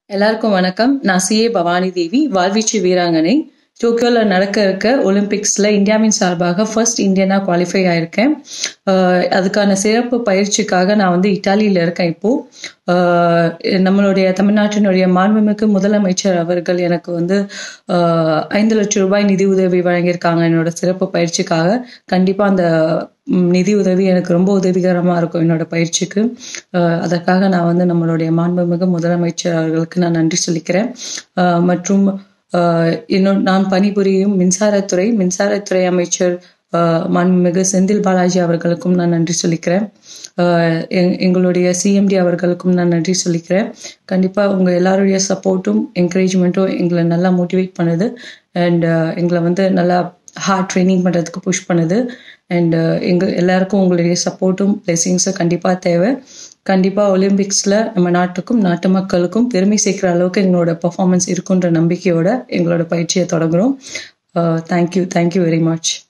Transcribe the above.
எல்லாருக்கும் வணக்கம் நான் சிஏ பவானி தேவி வாழ்வீச்சு வீராங்கனை டோக்கியோவில் நடக்க இருக்க ஒலிம்பிக்ஸில் இந்தியாவின் சார்பாக ஃபர்ஸ்ட் இந்தியனாக குவாலிஃபை ஆயிருக்கேன் அஹ் அதுக்கான சிறப்பு பயிற்சிக்காக நான் வந்து இட்டாலியில் இருக்கேன் இப்போது நம்மளுடைய தமிழ்நாட்டினுடைய மாண்புமிகு முதலமைச்சர் அவர்கள் எனக்கு வந்து அஹ், ஐந்து லட்சம் ரூபாய் நிதி உதவி வழங்கியிருக்காங்க என்னோட சிறப்பு பயிற்சிக்காக கண்டிப்பாக அந்த ம், நிதி உதவி எனக்கு ரொம்ப உதவிகரமாக இருக்கும் என்னோட பயிற்சிக்கு அஹ், அதற்காக நான் வந்து நம்மளுடைய மாண்புமிகு முதலமைச்சர் அவர்களுக்கு நான் நன்றி சொல்லிக்கிறேன் அஹ், மற்றும் அஹ், இன்னும் நான் பணிபுரியும் மின்சாரத்துறை மின்சாரத்துறை அமைச்சர் அஹ், மாண்புமிகு செந்தில் பாலாஜி அவர்களுக்கும் நான் நன்றி சொல்லிக்கிறேன் அஹ், எங்- எங்களுடைய சிஎம்டி அவர்களுக்கும் நான் நன்றி சொல்லிக்கிறேன் கண்டிப்பாக உங்கள் எல்லாருடைய சப்போர்ட்டும் என்கரேஜ்மெண்ட்டும் எங்களை நல்லா மோட்டிவேட் பண்ணுது அண்ட் எங்களை வந்து நல்லா ஹார்ட் ட்ரைனிங் பண்ணுறதுக்கு புஷ் பண்ணுது அண்ட் எங்கள் எல்லாருக்கும் உங்களுடைய சப்போர்ட்டும் பிளெஸிங்ஸும் கண்டிப்பாக தேவை கண்டிப்பாக ஒலிம்பிக்ஸில் நம்ம நாட்டுக்கும் நாட்டு மக்களுக்கும் பெருமை சேர்க்குற அளவுக்கு எங்களோட பர்ஃபார்மன்ஸ் இருக்குன்ற நம்பிக்கையோட எங்களோட பயிற்சியை தொடங்குறோம் தேங்க்யூ தேங்க்யூ வெரி மச்